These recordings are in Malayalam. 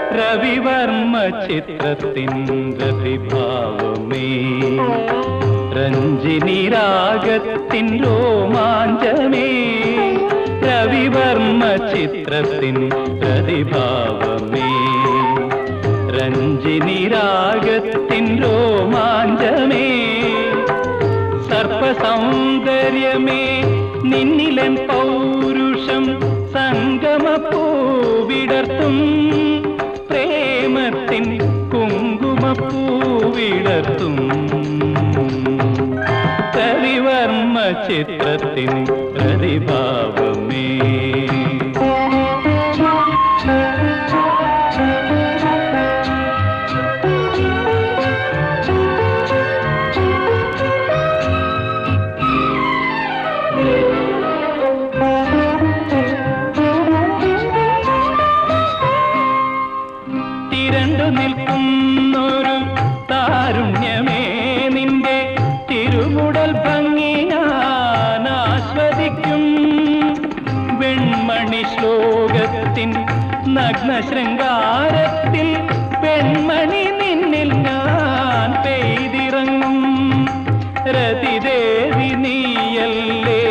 രവിവർമ്മ ചിത്രത്തിൻ രവിഭാവമേ രഞ്ജിനി രാഗത്തിൻ രോമാഞ്ചമേ രവിവർമ്മ ചിത്രത്തിൻ പ്രതിഭാവമേ രഞ്ജിനി രാഗത്തിൻ രോമാഞ്ചമേ സർപ്പസൗന്ദര്യമേ നിന്നിലൻ പൗരുഷം സംഗമപ്പൂവിടർത്തും പ്രേമത്തിൻ കുങ്കുമപ്പൂവിടർത്തും രവിവർമ്മ ചിത്രത്തിൻ പ്രതിഭാവമേ തിരണ്ടു നിൽക്കുന്നൊരു താരുണ്യമേ നിന്റെ തിരുമുടൽ ഭംഗി ഞാൻ ആസ്വദിക്കും വെൺമണി ശ്ലോകത്തിൻ നഗ്ന ശൃംഗാരത്തിൽ പെൺമണി നിന്നിൽ ഞാൻ പെയ്തിറങ്ങും രതിദേവി നീയല്ലേ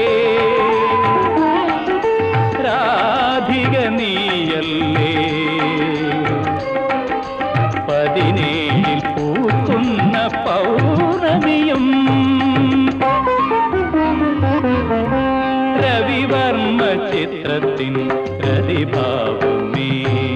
രാധിക നീയല്ലേ പതിനേഴിൽ പൂക്കുന്ന പൗർണമിയും രവിവർമ്മ ചിത്രത്തിൻ പ്രതിഭാവമേ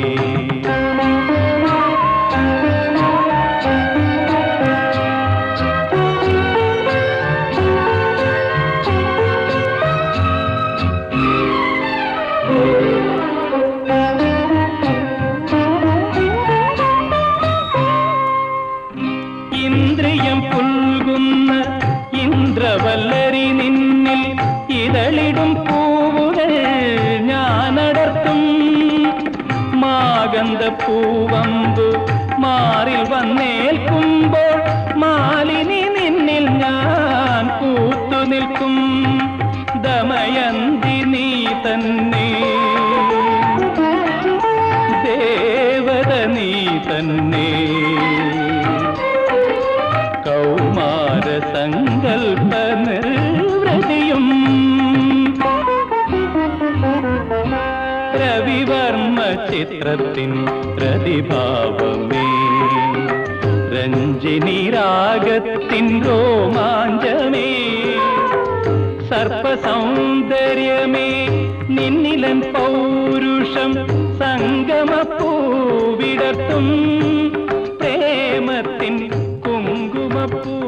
ഇന്ദ്രിയം പുൽകുന്ന ഇന്ദ്രവല്ലരി നിന്നിൽ ഇതളിടും പൂവുകൾ ഞാനടർത്തും മാഗന്ധ പൂവമ്പ് മാറിൽ വന്നേൽക്കുമ്പോൾ മാലിനി നിന്നിൽ ഞാൻ കൂത്തു നിൽക്കും ദമയന്തി നീ തന്നെ ദേവത നീ തന്നെ കൗമാര സങ്കൽപ്പ നിർവൃതിയും രവിവർമ്മ ചിത്രത്തിൻ പ്രതിഭാവമേ രഞ്ജിനി രാഗത്തിൻ രോമാഞ്ചമേ സർപ്പസൗന്ദര്യമേ നിന്നിലൻ പൗരുഷം സംഗമപ്പൂവിടർത്തും പ്രേമത്തിൻ കുങ്കുമപ്പൂ